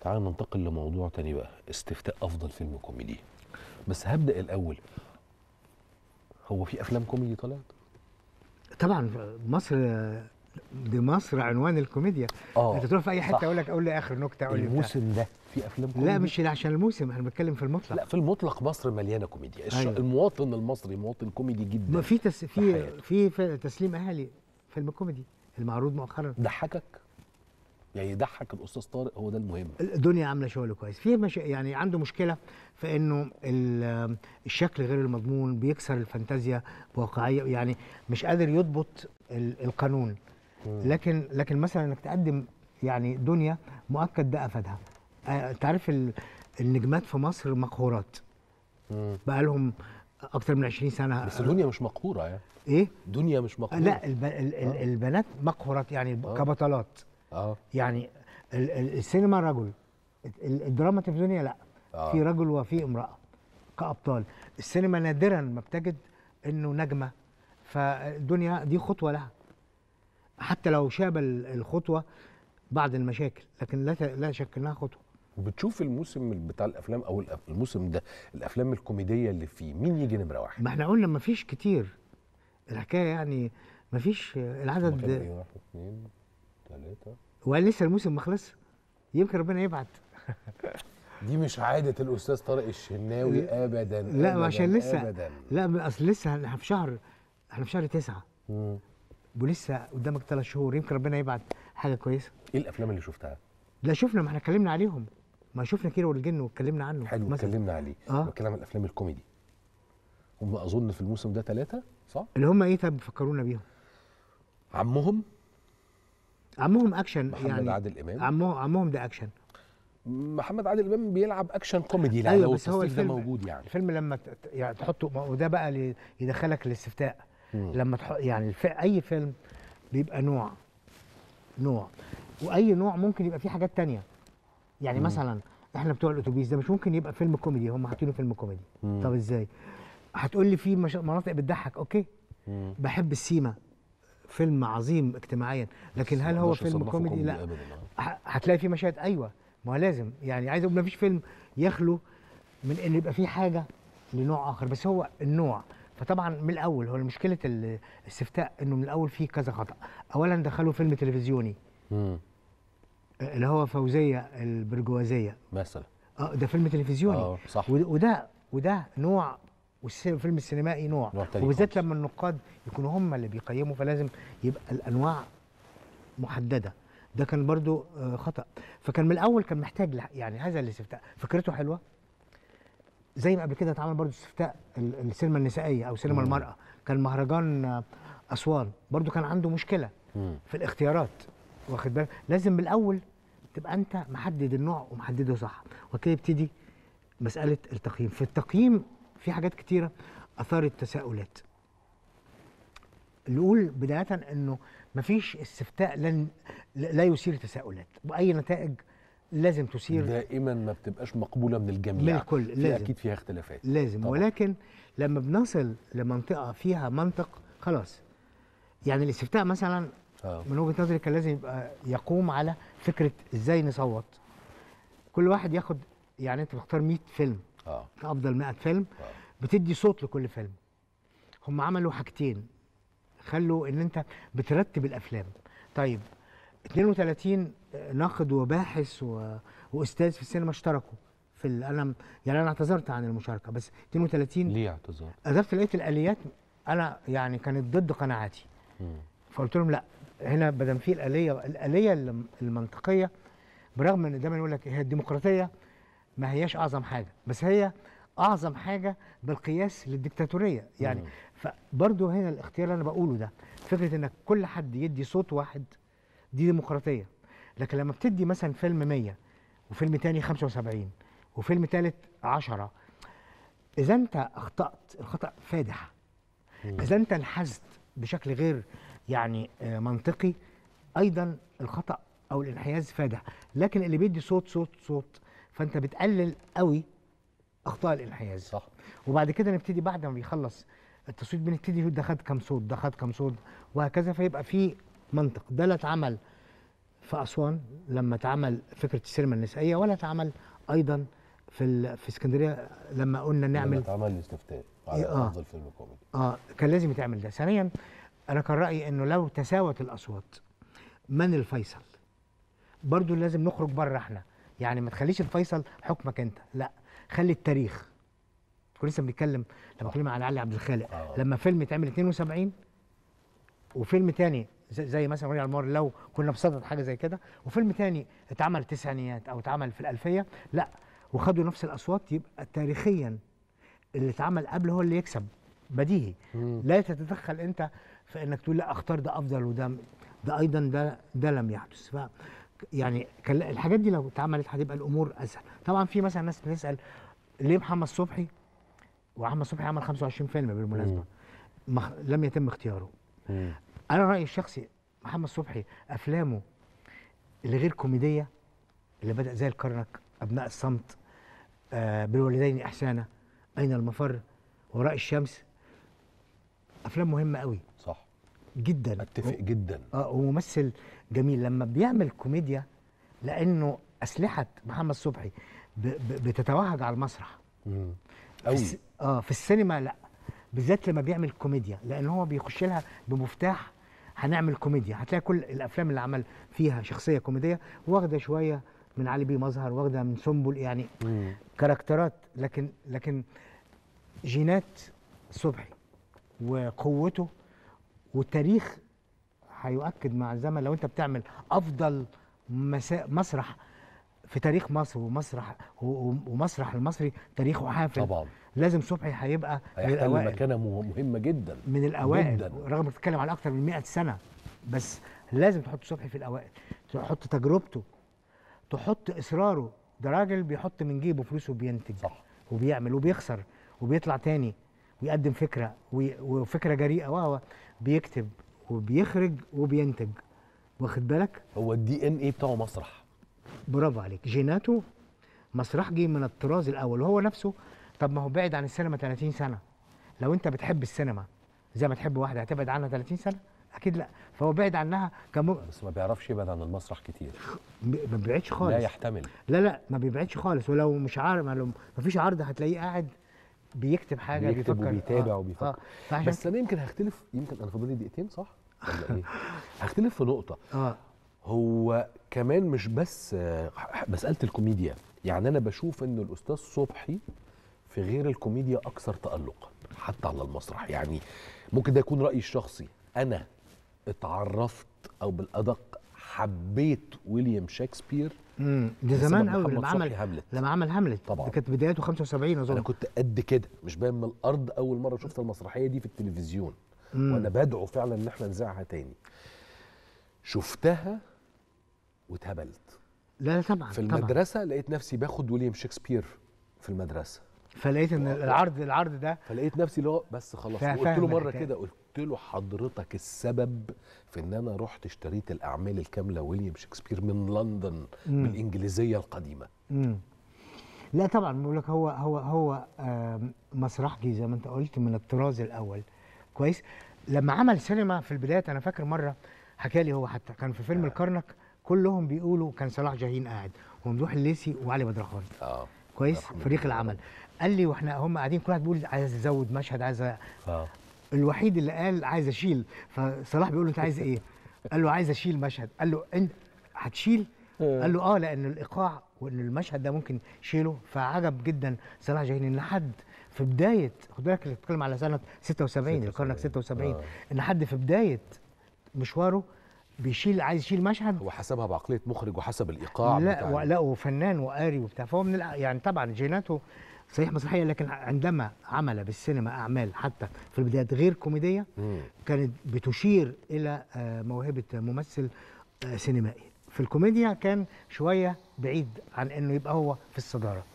تعال ننتقل لموضوع تاني بقى استفتاء افضل فيلم كوميدي بس هبدا الاول هو في افلام كوميدي طلعت طبعا مصر دي مصر عنوان الكوميديا اه انت تروح في اي صح. حته اقول لك قول لي اخر نكته قول لي بتاع. الموسم ده في افلام كوميدي لا مش عشان الموسم احنا بنتكلم في المطلق لا في المطلق مصر مليانه كوميديا الش... أيوة. المواطن المصري مواطن كوميدي جدا ما في تس... في حياته. في في تسليم اهالي فيلم كوميدي المعروض مؤخرا ضحكك يعني يضحك الاستاذ طارق هو ده المهم الدنيا عامله شغل كويس في مش... يعني عنده مشكله في انه ال... الشكل غير المضمون بيكسر الفانتازيا بواقعيه يعني مش قادر يضبط ال... القانون لكن لكن مثلا انك تقدم يعني دنيا مؤكد ده افادها آه، انت عارف ال... النجمات في مصر مقهورات مم. بقى لهم اكتر من 20 سنه بس دنيا مش مقهوره يعني ايه دنيا مش مقهوره لا الب... ال... ال... البنات مقهورات يعني آه. كبطلات اه يعني ال- ال- السينما رجل ال- الدراما التلفزيونيه لا آه. في رجل وفي امراه كابطال السينما نادرا ما بتجد انه نجمه فالدنيا دي خطوه لها حتى لو شاب ال- الخطوه بعض المشاكل لكن لا ت- لا شك انها خطوه بتشوف الموسم بتاع الافلام او الأف- الموسم ده الافلام الكوميديه اللي فيه مين يجي نمره واحد ما احنا قلنا ما فيش كتير الحكايه يعني ما فيش هما كانوا العدد ايه واحد اثنين ثلاثه ولسه الموسم ما خلص يمكن ربنا يبعت دي مش عادة الأستاذ طارق الشناوي أبدا لا أبداً عشان لسه أبدا لا اصل لسه احنا في شهر احنا في شهر تسعة مم. ولسه قدامك ثلاث شهور يمكن ربنا يبعت حاجه كويسه إيه الأفلام اللي شفتها؟ لا شفنا ما احنا اتكلمنا عليهم ما شفنا كيرة والجن واتكلمنا عنه حلو مثلا اتكلمنا عليه آه. بتكلم عن الأفلام الكوميدي هم أظن في الموسم ده ثلاثة صح؟ اللي هم ايه طب فكرونا بيهم عمهم عمهم اكشن محمد يعني عادل إمام عمهم عمهم ده اكشن محمد عادل إمام بيلعب أكشن كوميدي لا أيوة، لو بس هو التصنيف ده الفيلم- موجود يعني الفيلم لما ت- ت- يعني تحطه ما- وده بقى اللي يدخلك الاستفتاء مم. لما تحط يعني الف... اي فيلم بيبقى نوع نوع واي نوع ممكن يبقى فيه حاجات تانية يعني مم. مثلا احنا بتوع الاتوبيس ده مش ممكن يبقى فيلم كوميدي هم حاطينه فيلم كوميدي مم. طب ازاي هتقول لي في مش... مناطق بتضحك اوكي مم. بحب السيما فيلم عظيم اجتماعيا لكن هل هو مقدرش فيلم أصنفه كوميدي لا أبدا آه. ه- هتلاقي فيه مشاهد ايوه ما هو لازم يعني عايز اقول ما فيش فيلم يخلو من ان يبقى فيه حاجه لنوع اخر بس هو النوع فطبعا من الاول هو مشكله ال- الاستفتاء انه من الاول فيه كذا خطا اولا دخلوا فيلم تلفزيوني مم. آه، اللي هو فوزيه البرجوازيه مثلا اه ده فيلم تلفزيوني اه صح ود- وده وده نوع والفيلم السينمائي نوع نوع تاني وبالذات خالص. لما النقاد يكونوا هم اللي بيقيموا فلازم يبقى الانواع محدده ده كان برضو آه، خطا فكان من الاول كان محتاج لح- يعني هذا الاستفتاء فكرته حلوه زي ما قبل كده اتعمل برضو استفتاء ال- السينما النسائيه او سينما مم. المراه كان مهرجان آه، اسوان برضو كان عنده مشكله مم. في الاختيارات واخد بالك لازم من الاول تبقى انت محدد النوع ومحدده صح وكده يبتدي مساله التقييم في التقييم في حاجات كتيره اثارت تساؤلات نقول بدايه انه مفيش استفتاء لن لا يثير تساؤلات واي نتائج لازم تثير دائما ما بتبقاش مقبولة من الجميع من الكل، في لازم. أكيد فيها اختلافات لازم طبعاً. ولكن لما بنصل لمنطقه فيها منطق خلاص يعني الاستفتاء مثلا اه من وجهه نظري كان لازم يبقى يقوم على فكره ازاي نصوت كل واحد ياخد يعني انت بتختار 100 فيلم اه افضل 100 فيلم آه. بتدي صوت لكل فيلم هم عملوا حاجتين خلوا ان انت بترتب الافلام طيب 32 ناقد وباحث و... واستاذ في السينما اشتركوا في ال... انا يعني انا اعتذرت عن المشاركه بس 32 ليه اعتذار؟ قدرت لقيت الاليات انا يعني كانت ضد قناعاتي مم. فقلت لهم لا هنا بدل في الاليه الاليه الم- المنطقيه برغم ان دايما يقول لك هي الديمقراطيه ما هياش اعظم حاجه بس هي اعظم حاجه بالقياس للديكتاتوريه يعني مم. فبرضه هنا الاختيار اللي انا بقوله ده فكره انك كل حد يدي صوت واحد دي ديمقراطيه لكن لما بتدي مثلا فيلم 100 وفيلم تاني 75 وفيلم تالت 10 اذا انت اخطات الخطا فادح مم. اذا انت انحازت بشكل غير يعني آه، منطقي ايضا الخطا او الانحياز فادح لكن اللي بيدي صوت صوت صوت فانت بتقلل قوي اخطاء الانحياز صح وبعد كده نبتدي بعد ما بيخلص التصويت بنبتدي نقول ده خد كام صوت ده خد كام صوت وهكذا فيبقى في منطق ده لا اتعمل في اسوان لما اتعمل فكره السينما النسائيه ولا اتعمل ايضا في ال- في اسكندريه لما قلنا لما نعمل اتعمل الاستفتاء على آه. افضل فيلم كوميدي اه كان لازم يتعمل ده ثانيا انا كان رايي انه لو تساوت الاصوات من الفيصل برضو لازم نخرج بره احنا يعني ما تخليش الفيصل حكمك انت لا خلي التاريخ كنا لسه بنتكلم لما اتكلم عن علي عبد الخالق آه. لما فيلم يتعمل 72 وفيلم تاني زي, زي مثلا ولي المار لو كنا بصدد حاجه زي كده وفيلم تاني اتعمل التسعينيات او اتعمل في الالفيه لا وخدوا نفس الاصوات يبقى تاريخيا اللي اتعمل قبل هو اللي يكسب بديهي مم. لا تتدخل انت في انك تقول لا اختار ده افضل وده ده ايضا ده ده لم يحدث ف يعني كان الحاجات دي لو اتعملت هتبقى الامور اسهل طبعا في مثلا ناس بتسال ليه محمد صبحي ومحمد صبحي عمل 25 فيلم بالمناسبه مخ... لم يتم اختياره مم. انا رايي الشخصي محمد صبحي افلامه اللي غير كوميديه اللي بدا زي الكرنك ابناء الصمت آه بالوالدين احسانا اين المفر وراء الشمس افلام مهمه قوي صح جدا اتفق جدا اه وممثل جميل لما بيعمل كوميديا لانه اسلحه محمد صبحي ب ب بتتوهج على المسرح مم. في قوي الس- اه في السينما لا بالذات لما بيعمل كوميديا لان هو بيخش لها بمفتاح هنعمل كوميديا هتلاقي كل الافلام اللي عمل فيها شخصيه كوميديه واخده شويه من علي بيه مظهر واخده من سنبل يعني مم. كاركترات لكن لكن جينات صبحي وقوته والتاريخ هيؤكد مع الزمن لو انت بتعمل افضل مسا... مسرح في تاريخ مصر ومسرح و- و- ومسرح المصري تاريخه حافل طبعا لازم صبحي هيبقى من هيحتل الاوائل مكانه مه- مهمه جدا من الاوائل جداً. رغم انك بتتكلم على اكتر من 100 سنه بس لازم تحط صبحي في الاوائل تحط تجربته تحط اصراره ده راجل بيحط من جيبه فلوس وبينتج صح وبيعمل وبيخسر وبيطلع تاني ويقدم فكره وي- وفكره جريئه وهو بيكتب وبيخرج وبينتج واخد بالك هو الدي ان ايه بتاعه مسرح برافو عليك جيناته مسرحجي من الطراز الاول وهو نفسه طب ما هو بعد عن السينما 30 سنه لو انت بتحب السينما زي ما تحب واحده هتبعد عنها 30 سنه اكيد لا فهو بعد عنها كم بس ما بيعرفش يبعد عن المسرح كتير ما بيبعدش لا خالص يحتمل لا لا ما بيبعدش خالص ولو مش عارف لو ما فيش عرض هتلاقيه قاعد بيكتب حاجه بيكتب بيفكر وبيتابع وبيفكر. آه. فعشان بس انا يمكن هختلف يمكن انا فاضل لي دقيقتين صح ولا ايه هختلف في نقطه اه هو كمان مش بس آه، مساله الكوميديا يعني انا بشوف ان الاستاذ صبحي في غير الكوميديا اكثر تالقا حتى على المسرح يعني ممكن ده يكون رايي الشخصي انا اتعرفت او بالادق حبيت ويليام شكسبير امم ده بسبب زمان قوي محمد لما صبحي عمل هاملت. لما عمل هاملت طبعاً. دي كانت بدايته 75 اظن انا كنت قد كده مش باين من الارض اول مره شفت المسرحيه دي في التلفزيون مم. وانا بدعو فعلا ان احنا نذاعها تاني شفتها واتهبلت لا لا طبعا في طبعا المدرسه لقيت نفسي باخد ويليام شكسبير في المدرسه فلقيت ان العرض العرض ده فلقيت نفسي اللي هو بس خلاص فا- قلت فاهم له مره الحكاية. كده قلت له حضرتك السبب في ان انا رحت اشتريت الاعمال الكامله ويليام شكسبير من لندن مم. بالانجليزيه القديمه امم لا طبعا بقول لك هو هو هو آم، مسرحجي زي ما انت قلت من الطراز الاول كويس لما عمل سينما في البدايه انا فاكر مره حكى لي هو حتى كان في فيلم الكرنك كلهم بيقولوا كان صلاح جاهين قاعد وممدوح الليثي وعلي بدرخان اه كويس يرحم فريق الله. العمل قال لي واحنا هم قاعدين كل واحد بيقول عايز ازود مشهد عايز أ- اه الوحيد اللي قال عايز اشيل فصلاح بيقول له انت عايز ايه؟ قال له عايز اشيل مشهد قال له انت هتشيل؟ قال له اه لان الايقاع وان المشهد ده ممكن يشيله فعجب جدا صلاح جاهين ان حد في بدايه خد بالك اللي بتتكلم على سنه 76 القرن 76 آه. ان حد في بدايه مشواره بيشيل عايز يشيل مشهد هو حسبها بعقليه مخرج وحسب الايقاع لا بتاع و- لا وفنان وقاري وبتاع فهو من الع- يعني طبعا جيناته صحيح مسرحيه لكن عندما عمل بالسينما اعمال حتى في البدايات غير كوميديه مم. كانت بتشير الى آه، موهبه ممثل آه، سينمائي في الكوميديا كان شويه بعيد عن انه يبقى هو في الصداره